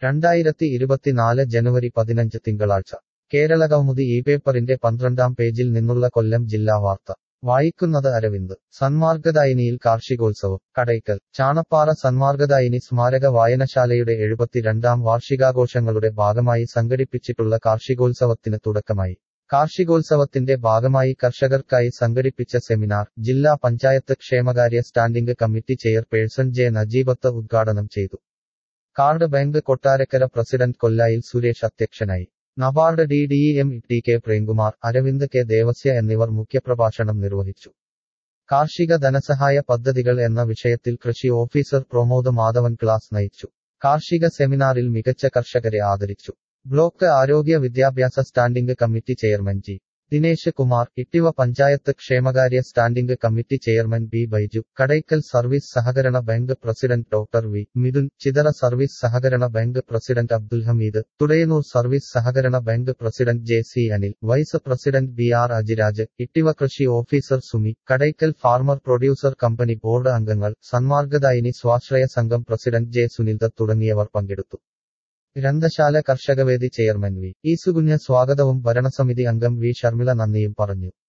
രണ്ടായിരത്തി ഇരുപത്തിനാല് ജനുവരി പതിനഞ്ച് തിങ്കളാഴ്ച കേരളകൗമുദി ഈ പേപ്പറിന്റെ പന്ത്രണ്ടാം പേജിൽ നിന്നുള്ള കൊല്ലം ജില്ലാ വാർത്ത വായിക്കുന്നത് അരവിന്ദ് സന്മാർഗദായിനിയിൽ കാർഷികോത്സവം കടയ്ക്കൽ ചാണപ്പാറ സന്മാർഗദായിനി സ്മാരക വായനശാലയുടെ എഴുപത്തിരണ്ടാം വാർഷികാഘോഷങ്ങളുടെ ഭാഗമായി സംഘടിപ്പിച്ചിട്ടുള്ള കാർഷികോത്സവത്തിന് തുടക്കമായി കാർഷികോത്സവത്തിന്റെ ഭാഗമായി കർഷകർക്കായി സംഘടിപ്പിച്ച സെമിനാർ ജില്ലാ പഞ്ചായത്ത് ക്ഷേമകാര്യ standing committee chairperson J Najeebath ഉദ്ഘാടനം ചെയ്തു card bank Kottarakkara president Kollayil Suresh അധ്യക്ഷനായി NABARD D D M T K Premkumar Aravind K Devasya എന്നിവർ മുഖ്യപ്രഭാഷണം നിർവഹിച്ചു കാർഷിക ധനസഹായ പദ്ധതികൾ എന്ന വിഷയത്തിൽ കൃഷി ഓഫീസർ പ്രമോദ് മാധവൻ ക്ലാസ് നയിച്ചു കാർഷിക സെമിനാറിൽ മികച്ച കർഷകരെ ആദരിച്ചു ബ്ലോക്ക് ആരോഗ്യ വിദ്യാഭ്യാസ standing committee chairman G Dinesh Kumar Ittiva panchayat ക്ഷേമകാര്യ standing committee chairman B Baiju Kadakkal service സഹകരണ bank president doctor V Mithun Chithara service സഹകരണ bank president Abdul Hameed Thudayanoor service സഹകരണ bank president J C Anil vice president B R Ajiraj Ittiva കൃഷി officer Sumi Kadakkal farmer producer company board അംഗങ്ങൾ സന്മാർഗദായിനി സ്വാശ്രയ സംഘം പ്രസിഡന്റ് ജെ സുനിൽദത്ത് തുടങ്ങിയവർ പങ്കെടുത്തു ഗ്രന്ഥശാല കർഷകവേദി ചെയർമാൻ വി ഈസുകുഞ്ഞ് സ്വാഗതവും ഭരണസമിതി അംഗം വി ഷർമിള നന്ദിയും പറഞ്ഞു